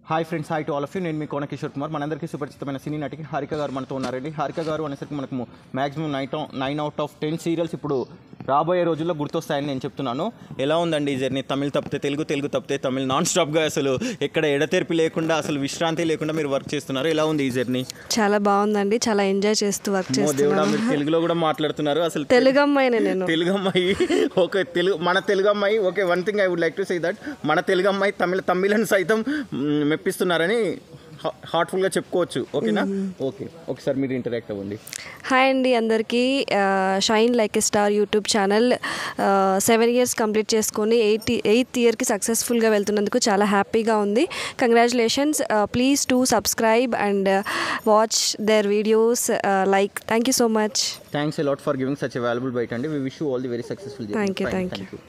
Hi friends hi to all of you నేను మీ కోన కిషోర్ కుమార్ మనందరికీ సుపరిచితమైన సినీ నటికి హారిక గారు మనతో ఉన్నారండి హారిక గారు అనేసరికి మనకు maximum night nine out of ten serials ఇప్పుడు రాబోయే రోజుల్లో గుర్తొస్తాయని నేను చెప్తున్నాను ఎలా ఉందండి ఈ జర్నీ తమిళ్ తప్పితే తెలుగు తెలుగు తప్పితే తమిళ్ నాన్ స్టాప్గా అసలు ఎక్కడ ఎడతెరిపి లేకుండా అసలు విశ్రాంతి లేకుండా మీరు వర్క్ చేస్తున్నారు ఎలా ఉంది ఈ జర్నీ చాలా బాగుందండి చాలా ఎంజాయ్ చేస్తూ వర్క్ ఓ దేవుడా చేస్తున్నాను మీరు తెలుగులో కూడా మాట్లాడుతున్నారు అసలు తెలుగు అమ్మాయినే నేను తెలుగు అమ్మాయి ఓకే తెలుగు మన తెలుగు అమ్మాయి okay one thing I would like to say that మన తెలుగు అమ్మాయి తమిళ తమిళని సైతం మ్, మెప్పిస్తున్నారని హార్ట్ఫుల్గా చెప్పుకోవచ్చు ఓకేనా ఓకే ఒకసారి మీరు ఇంటరాక్ట్ అవ్వండి హాయ్ అండి అందరికీ shine like a star YouTube channel seven years complete చేసుకొని ఎయిట్ ఎయిత్ ఇయర్కి సక్సెస్ఫుల్గా వెళ్తున్నందుకు చాలా హ్యాపీగా ఉంది congratulations please to subscribe and watch their videos like thank you so much thanks a lot for giving such valuable byte అండి we wish you all the very successful Thank you, thank you. you